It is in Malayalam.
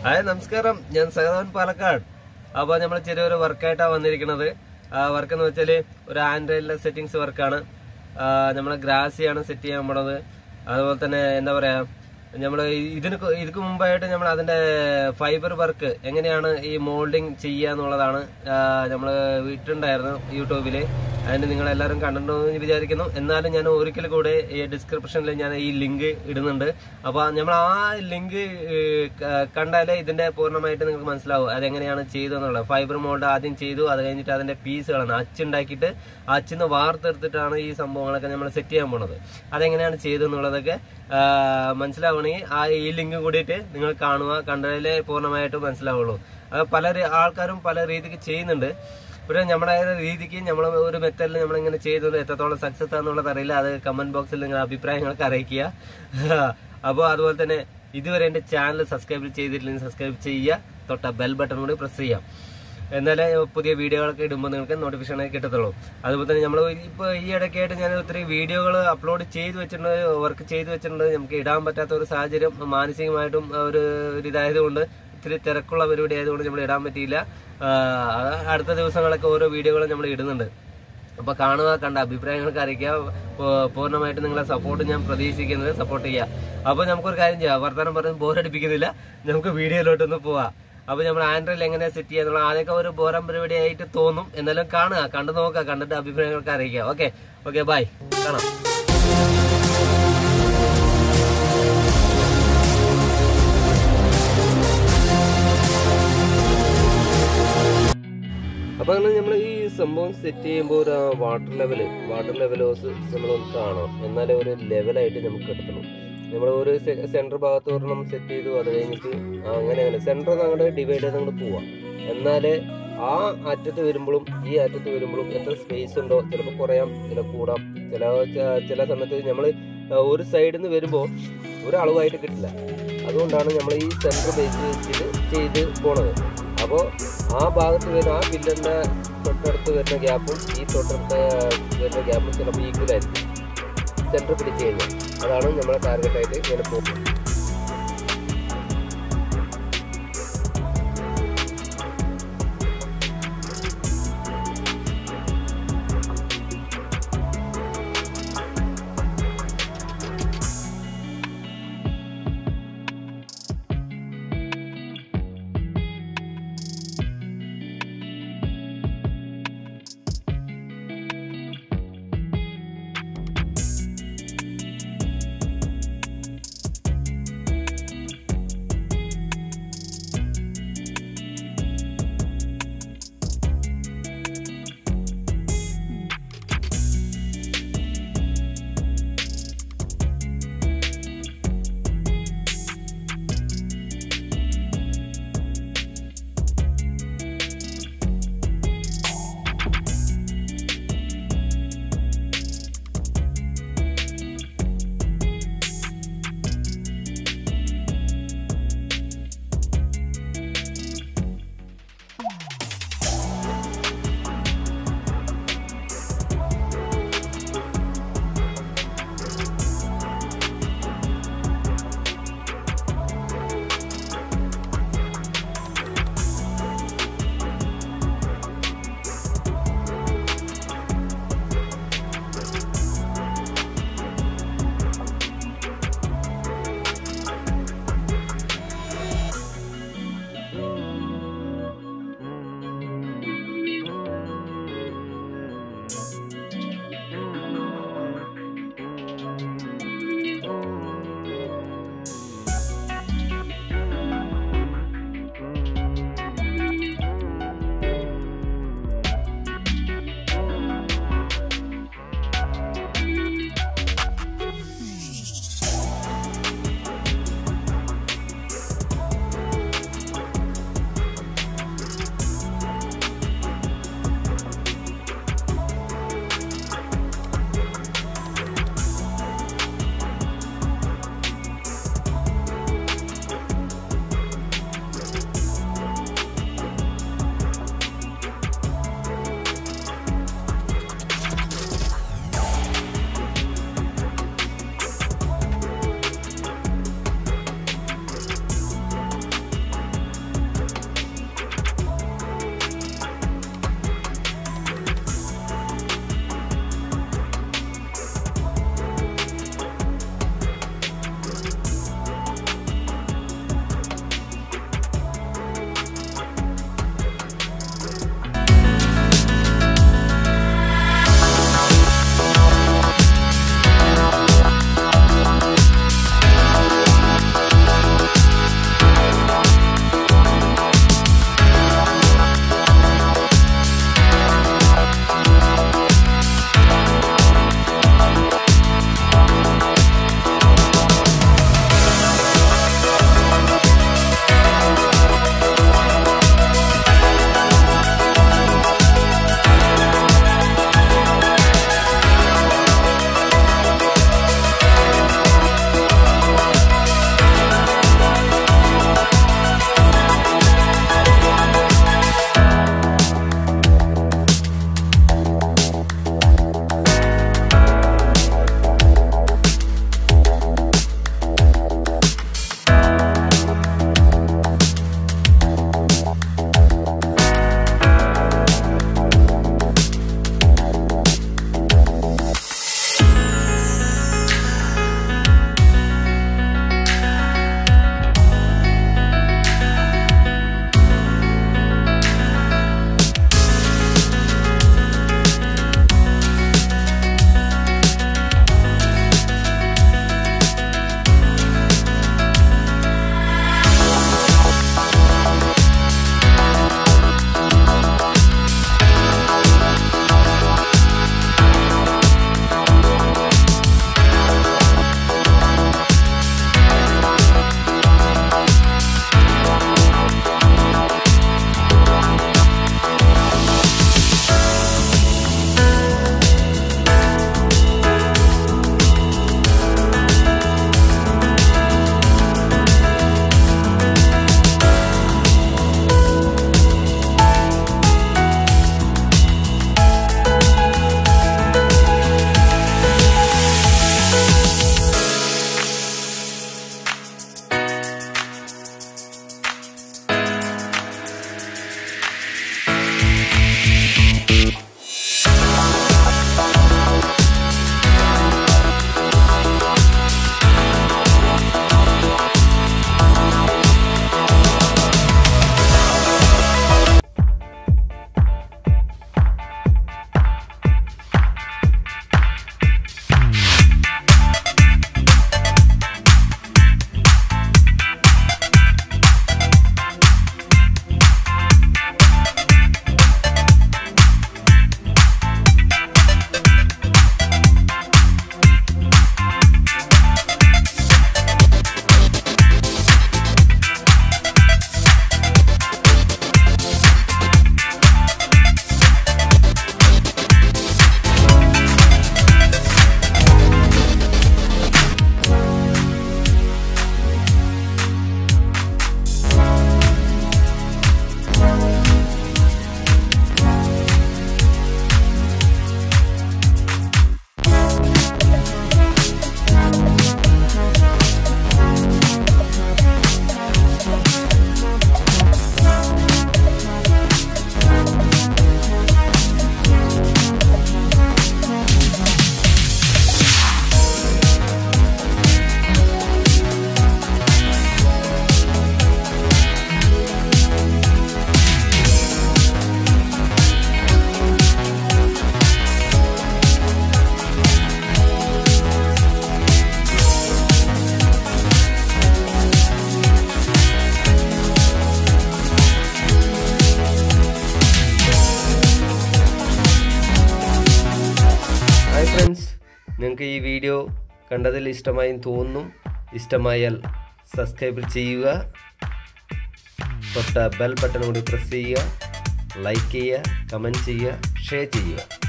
ഹായ് നമസ്കാരം ഞാൻ സഹദവൻ പാലക്കാട് അപ്പോൾ നമ്മൾ ചെറിയൊരു വർക്കായിട്ടാണ് വന്നിരിക്കുന്നത് വർക്ക് എന്ന് വെച്ചാൽ ഒരു ആൻഡ്രോയിഡിലെ സെറ്റിങ്സ് വർക്കാണ് നമ്മൾ ഗ്രാസിയാണ് സെറ്റ് ചെയ്യാൻ പോണത് അതുപോലെ തന്നെ എന്താ പറയാ നമ്മൾ ഇതിന് കൊ- ഇതിക്ക് മുമ്പായിട്ട് നമ്മൾ അതിന്റെ ഫൈബർ വർക്ക് എങ്ങനെയാണ് ഈ മോൾഡിങ് ചെയ്യുക എന്നുള്ളതാണ് നമ്മൾ ഇട്ടിട്ടുണ്ടായിരുന്നു യൂട്യൂബിൽ അതിന് നിങ്ങൾ എല്ലാവരും കണ്ടിട്ടുണ്ടെന്ന് വിചാരിക്കുന്നു എന്നാലും ഞാൻ ഒരിക്കൽ കൂടെ ഈ ഡിസ്ക്രിപ്ഷനിൽ ഞാൻ ഈ ലിങ്ക് ഇടുന്നുണ്ട് അപ്പോൾ നമ്മൾ ആ ലിങ്ക് കണ്ടാലേ ഇതിന്റെ പൂർണ്ണമായിട്ട് നിങ്ങൾക്ക് മനസ്സിലാവും അതെങ്ങനെയാണ് ചെയ്തതെന്നുള്ളത് ഫൈബർ മോൾഡ് ആദ്യം ചെയ്തു അത് കഴിഞ്ഞിട്ട് അതിന്റെ പീസുകളാണ് അച്ചുണ്ടാക്കിയിട്ട് അച്ചിന്ന് വാർത്തെടുത്തിട്ടാണ് ഈ സംഭവങ്ങളൊക്കെ നമ്മൾ സെറ്റ് ചെയ്യാൻ പോണത് അതെങ്ങനെയാണ് ചെയ്തതെന്നുള്ളതൊക്കെ ആ, മനസ്സിലാവണമെങ്കിൽ ആ ഈ ലിങ്ക് കൂടിയിട്ട് നിങ്ങൾ കാണുക കണ്ടാലേ പൂർണ്ണമായിട്ട് മനസ്സിലാവുള്ളൂ അത് പല രീ- ആൾക്കാരും പല രീതിക്ക് ചെയ്യുന്നുണ്ട് ഒരു നമ്മുടെ രീതിക്ക് നമ്മൾ ഒരു മെത്തഡിൽ നമ്മളിങ്ങനെ ചെയ്തത് എത്രത്തോളം സക്സസ് ആണെന്നുള്ളത് അറിയില്ല അത് കമന്റ് ബോക്സിൽ നിങ്ങളുടെ അഭിപ്രായങ്ങളൊക്കെ അറിയിക്കുക അപ്പോൾ അതുപോലെ തന്നെ ഇതുവരെ എൻ്റെ ചാനൽ സബ്സ്ക്രൈബ് ചെയ്തിട്ടില്ലെങ്കിൽ സബ്സ്ക്രൈബ് ചെയ്യുക തൊട്ട ബെൽ ബട്ടൺ കൂടി പ്രസ് ചെയ്യാം എന്നാലേ പുതിയ വീഡിയോകളൊക്കെ ഇടുമ്പോൾ നിങ്ങൾക്ക് നോട്ടിഫിക്കേഷൻ കിട്ടത്തുള്ളൂ അതുപോലെ തന്നെ നമ്മൾ ഇപ്പോൾ ഈ ഇടയ്ക്കായിട്ട് ഞാൻ ഒത്തിരി വീഡിയോകൾ അപ്ലോഡ് ചെയ്ത് വെച്ചിട്ടുണ്ട് വർക്ക് ചെയ്ത് വെച്ചിട്ടുണ്ട് നമുക്ക് ഇടാൻ പറ്റാത്ത ഒരു സാഹചര്യം മാനസികമായിട്ടും ഒരു ഒരു ഇതായതുകൊണ്ട് ഇത്തിരി തിരക്കുള്ള പരിപാടി ആയതുകൊണ്ട് നമ്മൾ ഇടാൻ പറ്റിയില്ല ആ, അത് അടുത്ത ദിവസങ്ങളൊക്കെ ഓരോ വീഡിയോകളും നമ്മൾ ഇടുന്നുണ്ട് അപ്പൊ കാണുക കണ്ട അഭിപ്രായങ്ങളൊക്കെ അറിയിക്കുക പൂ- പൂർണ്ണമായിട്ട് നിങ്ങളെ സപ്പോർട്ട് ഞാൻ പ്രതീക്ഷിക്കുന്നത് സപ്പോർട്ട് ചെയ്യുക അപ്പൊ നമുക്കൊരു കാര്യം ചെയ്യാം വർത്തമാനം പറഞ്ഞ് ബോറടിപ്പിക്കുന്നില്ല നമുക്ക് വീഡിയോയിലോട്ടൊന്ന് പോവാം അപ്പൊ നമ്മൾ ആൻഡ്രോയിഡിൽ എങ്ങനെ സെറ്റ് ചെയ്യാന്നുള്ള ആദ്യമൊക്കെ ഒരു ബോറം പരിപാടി ആയിട്ട് തോന്നും എന്നാലും കാണുക കണ്ടു നോക്കുക കണ്ടിട്ട് അഭിപ്രായങ്ങളൊക്കെ അറിയിക്കുക ഓക്കെ ഓക്കെ ബൈ കാണാം അപ്പൊ അങ്ങനെ നമ്മൾ ഈ സംഭവം സെറ്റ് ചെയ്യുമ്പോൾ ഒരു വാട്ടർ ലെവല് വാട്ടർ ലെവൽ നമ്മളൊന്ന് കാണണം എന്നാലേ ഒരു ലെവലായിട്ട് നമുക്ക് കിട്ടണം നമ്മൾ ഒരു സെന്റർ ഭാഗത്ത് ഒരെണ്ണം സെറ്റ് ചെയ്തു അത് കഴിഞ്ഞിട്ട് അങ്ങനെ അങ്ങനെ സെന്റർ അങ്ങോട്ട് ഡിവൈഡ് ചെയ്ത് അങ്ങോട്ട് പോവാം എന്നാലേ ആ അറ്റത്ത് വരുമ്പോഴും ഈ അറ്റത്ത് വരുമ്പോഴും എത്ര സ്പേസ് ഉണ്ടോ ചിലപ്പോൾ കുറയാം ചില കൂടാം ചില ച- ചില സമയത്ത് നമ്മൾ ഒരു സൈഡിൽ നിന്ന് വരുമ്പോൾ ഒരു അളവായിട്ട് കിട്ടില്ല അതുകൊണ്ടാണ് നമ്മൾ ഈ സെന്റർ ബേസ് വെച്ചിട്ട് ചെയ്ത് പോണത് അപ്പോൾ ആ ഭാഗത്ത് വരുന്ന ആ പില്ലറിന്റെ തൊട്ടടുത്ത് വരുന്ന ഗ്യാപ്പും ഈ തൊട്ടടുത്ത് വരുന്ന ഗ്യാപ്പും ചിലപ്പോൾ ഈക്വൽ ആയിരിക്കും സെന്റർ പിടിച്ച് കഴിഞ്ഞാൽ അതാണ് നമ്മളെ ടാർഗറ്റ് ആയിട്ട് ഇങ്ങനെ പോകുന്നത് നിങ്ങൾക്ക് ഈ വീഡിയോ കണ്ടതിൽ ഇഷ്ടമായി തോന്നുന്നു ഇഷ്ടമായാൽ സബ്സ്ക്രൈബ് ചെയ്യുക തൊട്ട ബെൽ ബട്ടൺ കൂടി പ്രസ് ചെയ്യുക ലൈക്ക് ചെയ്യുക കമൻറ്റ് ചെയ്യുക ഷെയർ ചെയ്യുക